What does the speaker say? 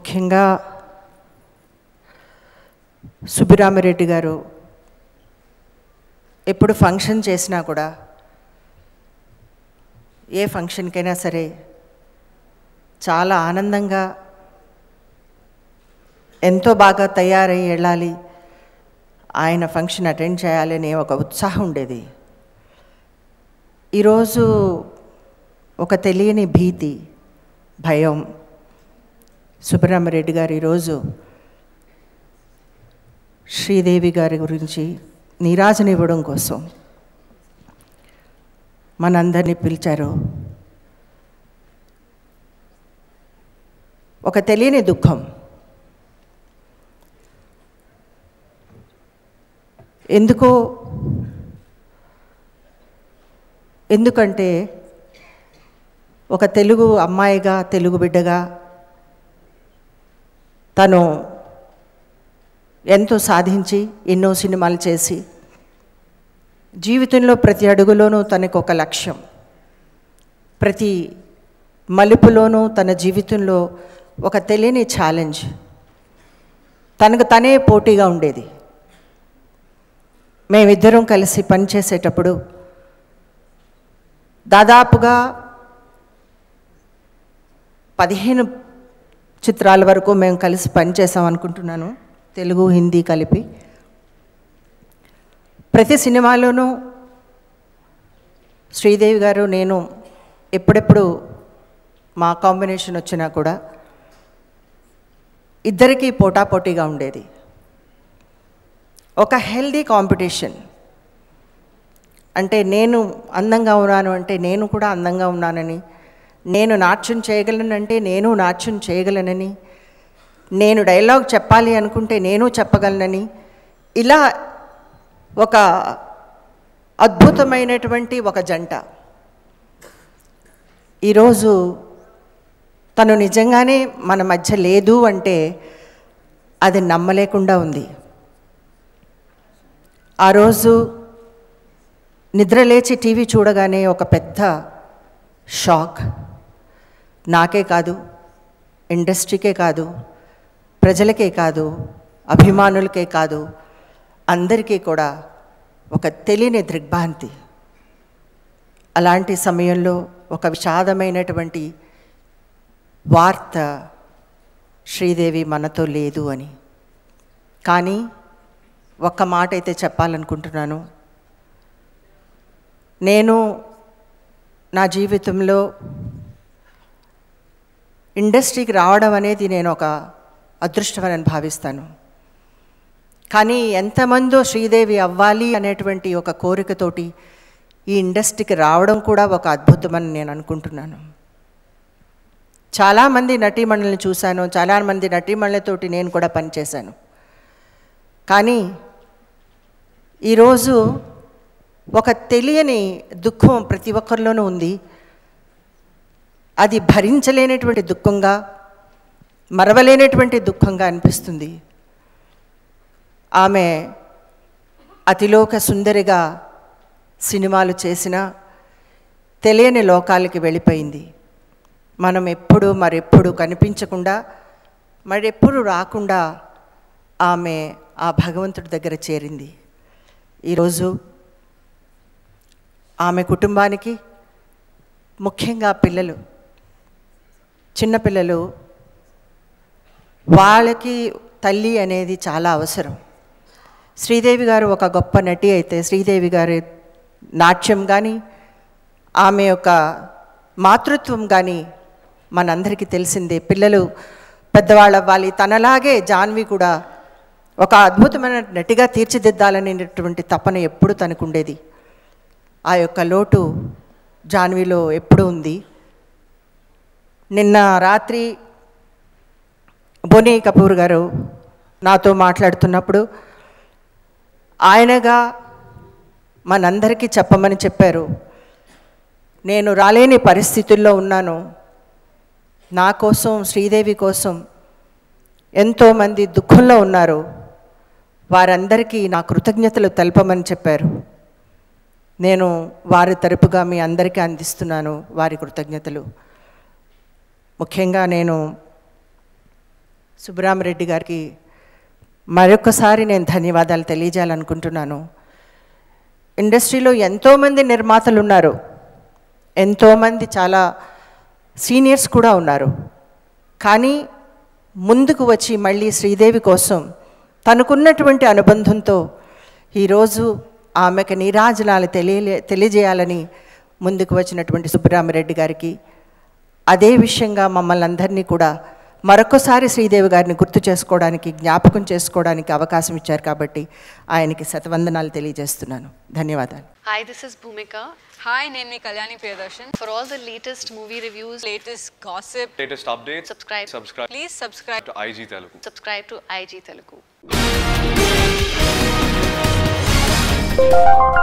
ముఖ్యంగా సుబ్బిరామిరెడ్డి గారు ఎప్పుడు ఫంక్షన్ చేసినా కూడా ఏ ఫంక్షన్కైనా సరే చాలా ఆనందంగా ఎంతో బాగా తయారై వెళ్ళాలి ఆయన ఫంక్షన్ అటెండ్ చేయాలి అనే ఒక ఉత్సాహం ఉండేది ఈరోజు ఒక తెలియని భీతి భయం సుబ్రహ్మరెడ్డి గారు ఈరోజు శ్రీదేవి గారి గురించి నీరాజనివ్వడం కోసం మనందరినీ పిలిచారు ఒక తెలియని దుఃఖం ఎందుకో ఎందుకంటే ఒక తెలుగు అమ్మాయిగా తెలుగు బిడ్డగా తను ఎంతో సాధించి ఎన్నో సినిమాలు చేసి జీవితంలో ప్రతి అడుగులోనూ తనకు ఒక లక్ష్యం ప్రతి మలుపులోనూ తన జీవితంలో ఒక తెలియని ఛాలెంజ్ తనకు తనే పోటీగా ఉండేది మేమిద్దరం కలిసి పనిచేసేటప్పుడు దాదాపుగా పదిహేను చిత్రాల వరకు మేము కలిసి పనిచేసాం అనుకుంటున్నాను తెలుగు హిందీ కలిపి ప్రతి సినిమాలోనూ శ్రీదేవి గారు నేను ఎప్పుడెప్పుడు మా కాంబినేషన్ వచ్చినా కూడా ఇద్దరికీ పోటాపోటీగా ఉండేది ఒక హెల్దీ కాంపిటీషన్ అంటే నేను అందంగా ఉన్నాను అంటే నేను కూడా అందంగా ఉన్నానని నేను నాట్యం చేయగలనంటే నేను నాట్యం చేయగలనని నేను డైలాగ్ చెప్పాలి అనుకుంటే నేను చెప్పగలనని ఇలా ఒక అద్భుతమైనటువంటి ఒక జంట ఈరోజు తను నిజంగానే మన మధ్య లేదు అంటే అది నమ్మలేకుండా ఉంది ఆ రోజు నిద్ర లేచి టీవీ చూడగానే ఒక పెద్ద షాక్ నాకే కాదు ఇండస్ట్రీకే కాదు ప్రజలకే కాదు అభిమానులకే కాదు అందరికీ కూడా ఒక తెలియని దిగ్భ్రాంతి అలాంటి సమయంలో ఒక విషాదమైనటువంటి వార్త శ్రీదేవి మనతో లేదు అని కానీ ఒక్క మాట అయితే చెప్పాలనుకుంటున్నాను నేను నా జీవితంలో ఇండస్ట్రీకి రావడం అనేది నేను ఒక అదృష్టమని భావిస్తాను కానీ ఎంతమందో శ్రీదేవి అవ్వాలి అనేటువంటి ఒక కోరికతోటి ఈ ఇండస్ట్రీకి రావడం కూడా ఒక అద్భుతమని నేను అనుకుంటున్నాను చాలామంది నటీమణులను చూశాను చాలామంది నటీమణులతోటి నేను కూడా పనిచేశాను కానీ ఈరోజు ఒక తెలియని దుఃఖం ప్రతి ఒక్కరిలోనూ ఉంది అది భరించలేనటువంటి దుఃఖంగా మరవలేనటువంటి దుఃఖంగా అనిపిస్తుంది ఆమె అతిలోక సుందరిగా సినిమాలు చేసిన తెలియని లోకాలకి వెళ్ళిపోయింది మనం ఎప్పుడు మరెప్పుడు కనిపించకుండా మరెప్పుడు రాకుండా ఆమె ఆ భగవంతుడి దగ్గర చేరింది ఈరోజు ఆమె కుటుంబానికి ముఖ్యంగా పిల్లలు చిన్నపిల్లలు వాళ్ళకి తల్లి అనేది చాలా అవసరం శ్రీదేవి గారు ఒక గొప్ప నటి అయితే శ్రీదేవి గారి నాట్యం కానీ ఆమె యొక్క మాతృత్వం కానీ మనందరికీ తెలిసిందే పిల్లలు పెద్దవాళ్ళు అవ్వాలి తనలాగే జాన్వి కూడా ఒక అద్భుతమైన నటిగా తీర్చిదిద్దాలనేటువంటి తపన ఎప్పుడు తనకుండేది ఆ యొక్క లోటు జాన్విలో ఎప్పుడు ఉంది నిన్న రాత్రి బోనీ కపూర్ గారు నాతో మాట్లాడుతున్నప్పుడు ఆయనగా మనందరికీ చెప్పమని చెప్పారు నేను రాలేని పరిస్థితుల్లో ఉన్నాను నా కోసం శ్రీదేవి కోసం ఎంతోమంది దుఃఖంలో ఉన్నారు వారందరికీ నా కృతజ్ఞతలు తెలపమని చెప్పారు నేను వారి తరపుగా మీ అందరికీ అందిస్తున్నాను వారి కృతజ్ఞతలు ముఖ్యంగా నేను సుబ్బరామరెడ్డి గారికి మరొకసారి నేను ధన్యవాదాలు తెలియజేయాలనుకుంటున్నాను ఇండస్ట్రీలో ఎంతోమంది నిర్మాతలు ఉన్నారు ఎంతోమంది చాలా సీనియర్స్ కూడా ఉన్నారు కానీ ముందుకు వచ్చి మళ్ళీ శ్రీదేవి కోసం తనకున్నటువంటి అనుబంధంతో ఈరోజు ఆమెకు నీరాజనాలు తెలియలే తెలియజేయాలని ముందుకు వచ్చినటువంటి సుబ్బరామరెడ్డి గారికి అదే విషయంగా మమ్మల్ని అందరినీ కూడా మరొకసారి శ్రీదేవి గారిని గుర్తు చేసుకోవడానికి జ్ఞాపకం చేసుకోవడానికి అవకాశం ఇచ్చారు కాబట్టి ఆయనకి శతవందనాలు తెలియజేస్తున్నాను ధన్యవాదాలు Hi, this is Bhumika. Hi నేను మీ Kalyani Priyadarshan For all the latest movie reviews, latest gossip latest updates Subscribe. subscribe please subscribe to IG Telugu subscribe to IG Telugu.